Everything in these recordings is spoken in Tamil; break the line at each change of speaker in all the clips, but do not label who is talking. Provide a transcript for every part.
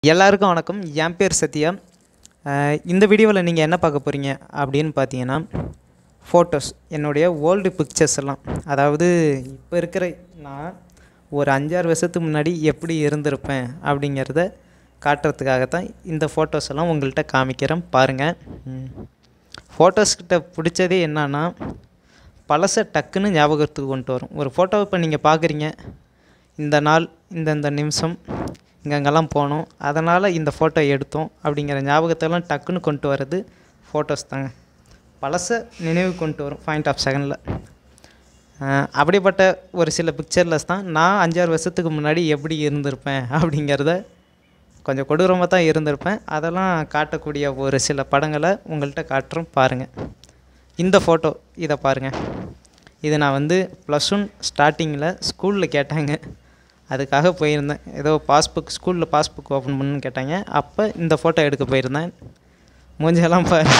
எல்லாருக்கும் வணக்கம் என் பேர் சத்யா அஹ் இந்த வீடியோவில் நீங்கள் என்ன பார்க்க போகிறீங்க அப்படின்னு பார்த்தீங்கன்னா ஃபோட்டோஸ் என்னுடைய ஓல்டு பிக்சர்ஸ் எல்லாம் அதாவது இப்போ இருக்கிற நான் ஒரு அஞ்சாறு வருஷத்துக்கு முன்னாடி எப்படி இருந்திருப்பேன் அப்படிங்கிறத காட்டுறதுக்காக தான் இந்த ஃபோட்டோஸ் எல்லாம் உங்கள்கிட்ட காமிக்கிறேன் பாருங்கள் ஃபோட்டோஸ்கிட்ட பிடிச்சதே என்னன்னா பழசை டக்குன்னு ஞாபகத்துக்கு கொண்டு வரும் ஒரு ஃபோட்டோவை இப்போ நீங்கள் பார்க்குறீங்க இந்த நாள் இந்த இந்த நிமிஷம் இங்கங்கெல்லாம் போனோம் அதனால் இந்த ஃபோட்டோ எடுத்தோம் அப்படிங்கிற ஞாபகத்தெல்லாம் டக்குன்னு கொண்டு வர்றது ஃபோட்டோஸ் தாங்க பழசை நினைவு கொண்டு வரும் பாயிண்ட் ஆஃப் செகண்டில் அப்படிப்பட்ட ஒரு சில பிக்சர்லஸ் தான் நான் அஞ்சாறு வருஷத்துக்கு முன்னாடி எப்படி இருந்திருப்பேன் அப்படிங்கிறத கொஞ்சம் கொடூரமாக தான் இருந்திருப்பேன் அதெல்லாம் காட்டக்கூடிய ஒரு சில படங்களை உங்கள்கிட்ட காட்டுறோம் பாருங்கள் இந்த ஃபோட்டோ இதை பாருங்கள் இது நான் வந்து ப்ளஸ் ஒன் ஸ்டார்டிங்கில் ஸ்கூலில் கேட்டாங்க அதுக்காக போயிருந்தேன் ஏதோ பாஸ்புக் ஸ்கூலில் பாஸ்புக் ஓப்பன் பண்ணுன்னு கேட்டாங்க அப்போ இந்த ஃபோட்டோ எடுக்க போயிருந்தேன் மூஞ்செல்லாம் பாரு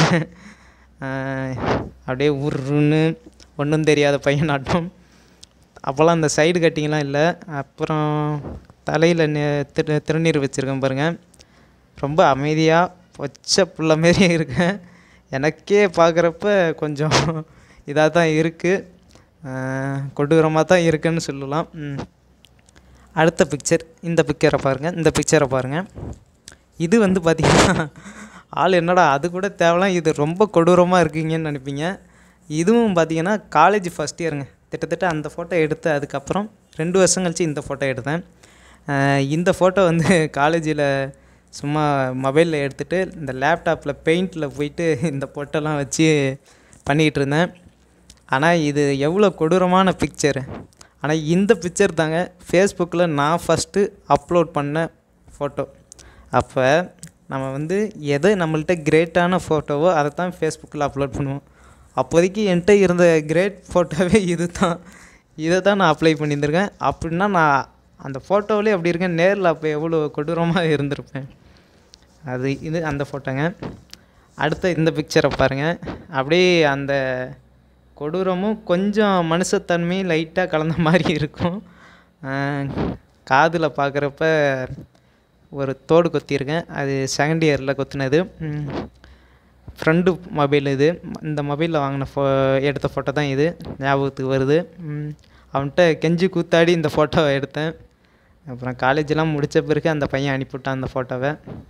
ஆஹ் அப்படியே உருன்னு ஒன்றும் தெரியாத பையனாட்டம் அப்போல்லாம் அந்த சைடு கட்டிங்லாம் இல்லை அப்புறம் தலையில் திரு திருநீர் வச்சுருக்கேன் பாருங்கள் ரொம்ப அமைதியாக பச்சை புள்ள மாரியே இருக்கேன் எனக்கே பார்க்குறப்ப கொஞ்சம் இதாக தான் இருக்குது கொடூரமாக தான் இருக்குன்னு சொல்லலாம் ம். அடுத்த பிக்சர் இந்த பிக்சரை பாருங்கள் இந்த பிக்சரை பாருங்கள் இது வந்து பார்த்திங்கன்னா ஆள் என்னடா அது கூட தேவலாம் இது ரொம்ப கொடூரமாக இருக்கீங்கன்னு நினைப்பீங்க இதுவும் பார்த்தீங்கன்னா காலேஜ் ஃபஸ்ட் இயருங்க கிட்டத்தட்ட அந்த ஃபோட்டோ எடுத்து அதுக்கப்புறம் ரெண்டு வருஷம் கழிச்சு இந்த ஃபோட்டோ எடுத்தேன் அஹ் இந்த ஃபோட்டோ வந்து காலேஜில் சும்மா மொபைலில் எடுத்துகிட்டு இந்த லேப்டாப்பில் பெயிண்டில் போயிட்டு இந்த பொட்டெல்லாம் வச்சு பண்ணிக்கிட்டு இருந்தேன் ஆனால் இது எவ்வளோ கொடூரமான பிக்சரு ஆனால் இந்த பிக்சர் தாங்க ஃபேஸ்புக்கில் நான் ஃபஸ்ட்டு அப்லோட் பண்ண ஃபோட்டோ அப்போ நம்ம வந்து எது நம்மள்ட்ட கிரேட்டான ஃபோட்டோவோ அதை தான் ஃபேஸ்புக்கில் அப்லோட் பண்ணுவோம் அப்போதைக்கு என்கிட்ட இருந்த கிரேட் ஃபோட்டோவே இது தான் இதை தான் நான் அப்ளை பண்ணியிருந்திருக்கேன் அப்படின்னா நான் அந்த ஃபோட்டோவிலே அப்படி இருக்கேன் நேரில் அப்போ எவ்வளோ கொடூரமாக இருந்திருப்பேன் அது இது அந்த ஃபோட்டோங்க அடுத்த இந்த பிக்சரை பாருங்கள் அப்படியே அந்த கொடூரமும் கொஞ்சம் மனுஷத்தன்மையும் லைட்டாக கலந்த மாதிரி இருக்கும் காதில் பார்க்குறப்ப ஒரு தோடு கொத்தியிருக்கேன் அது செகண்ட் இயரில் கொத்தினது ஃப்ரெண்டு மொபைல் இது இந்த மொபைலில் வாங்கின ஃபோ எடுத்த ஃபோட்டோ தான் இது ஞாபகத்துக்கு வருது ம், அவன்கிட்ட கெஞ்சி கூத்தாடி இந்த ஃபோட்டோவை எடுத்தேன் அப்புறம் காலேஜெலாம் முடித்த பிறகு அந்த பையன் அனுப்பிவிட்டான் அந்த ஃபோட்டோவை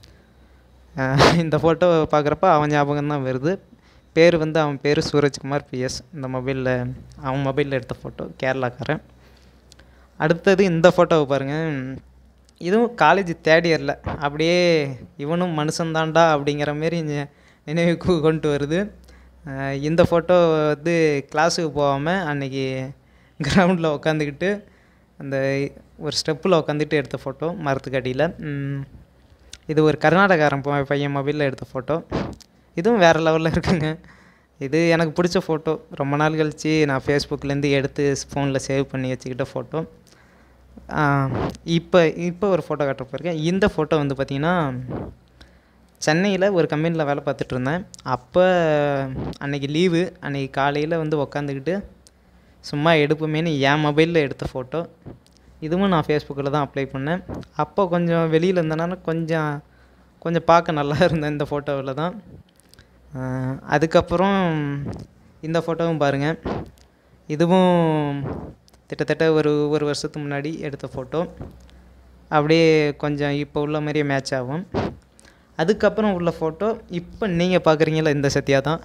அஹ் இந்த ஃபோட்டோவை பார்க்குறப்ப அவன் ஞாபகம் தான் வருது பேர் வந்து அவன் பேர் சூரஜ்குமார் பிஎஸ் இந்த மொபைலில் அவன் மொபைலில் எடுத்த ஃபோட்டோ கேரளாக்காரன் அடுத்தது இந்த ஃபோட்டோவை பாருங்கள் இதுவும் காலேஜ் தேர்ட் இயரில் அப்படியே இவனும் மனுஷன்தான்டா அப்படிங்கிற மாரி நி- நினைவுக்கு கொண்டு வருது அஹ் இந்த ஃபோட்டோ வந்து கிளாஸுக்கு போகாமல் அன்னைக்கு கிரவுண்டில் உட்காந்துக்கிட்டு அந்த ஒரு ஸ்டெப்பில் உட்காந்துட்டு எடுத்த ஃபோட்டோ மரத்துக்கு அடியில் ம், இது ஒரு கர்நாடகாரன் ப- பையன் மொபைலில் எடுத்த ஃபோட்டோ இதுவும் வேறு லெவலில் இருக்குங்க இது எனக்கு பிடிச்ச ஃபோட்டோ ரொம்ப நாள் கழித்து நான் ஃபேஸ்புக்லேருந்து எடுத்து ஃபோனில் சேவ் பண்ணி வச்சுக்கிட்ட ஃபோட்டோ இப்போ இப்போ ஒரு ஃபோட்டோ காட்ட போயிருக்கேன் இந்த ஃபோட்டோ வந்து பார்த்திங்கன்னா சென்னையில் ஒரு கம்பெனியில் வேலை பார்த்துட்டு இருந்தேன் அப்போ அன்னைக்கு லீவு அன்னைக்கு காலையில் வந்து உக்காந்துக்கிட்டு சும்மா எடுப்போமேனு என் மொபைலில் எடுத்த ஃபோட்டோ இதுவும் நான் ஃபேஸ்புக்கில் தான் அப்ளை பண்ணேன் அப்போ கொஞ்சம் வெளியில் இருந்தனால கொஞ்சம் கொஞ்சம் பார்க்க நல்லா இருந்தேன் இந்த ஃபோட்டோவில் தான் ஆஹ் அதுக்கப்புறம் இந்த ஃபோட்டோவும் பாருங்கள் இதுவும் கிட்டத்தட்ட ஒரு ஒரு வருஷத்துக்கு முன்னாடி எடுத்த ஃபோட்டோ அப்படியே கொஞ்சம் இப்போ உள்ள மாதிரியே மேட்ச் ஆகும் அதுக்கப்புறம் உள்ள ஃபோட்டோ இப்போ நீங்கள் பார்க்குறீங்களா இந்த சத்யா தான்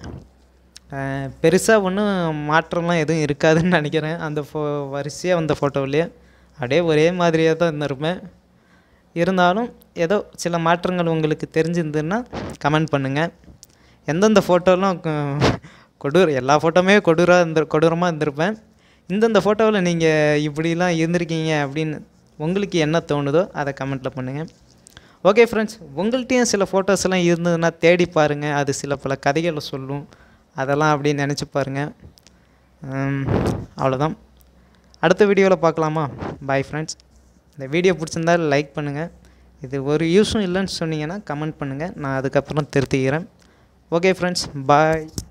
பெருசாக ஒன்றும் மாற்றம்லாம் எதுவும் இருக்காதுன்னு நினைக்கிறேன் அந்த ஃபோ வரிசையாக வந்த ஃபோட்டோவிலே அப்படியே ஒரே மாதிரியாக தான் இருந்திருப்பேன் இருந்தாலும் ஏதோ சில மாற்றங்கள் உங்களுக்கு தெரிஞ்சிருந்ததுன்னா கமெண்ட் பண்ணுங்கள் எந்தெந்த ஃபோட்டோலாம் கொடூர எல்லா ஃபோட்டோவுமே கொடூராக இருந்த கொடூரமாக இருந்திருப்பேன் இந்தந்த ஃபோட்டோவில் நீங்கள் இப்படிலாம் இருந்திருக்கீங்க அப்படின்னு உங்களுக்கு என்ன தோணுதோ அதை கமெண்ட்டில் பண்ணுங்கள் ஓகே ஃப்ரெண்ட்ஸ் உங்கள்கிட்டயும் சில ஃபோட்டோஸ் எல்லாம் இருந்ததுன்னா தேடி பாருங்கள் அது சில பல கதைகளை சொல்லும் அதெல்லாம் அப்படி நினச்சி பாருங்கள் அவ்வளோதான் அடுத்த வீடியோவில் பார்க்கலாமா பாய் ஃப்ரெண்ட்ஸ் இந்த வீடியோ பிடிச்சிருந்தா லைக் பண்ணுங்கள் இது ஒரு யூஸும் இல்லைன்னு சொன்னீங்கன்னா கமெண்ட் பண்ணுங்கள் நான் அதுக்கப்புறம் திருத்திக்கிறேன் ஓகே ஃப்ரெண்ட்ஸ் பாய்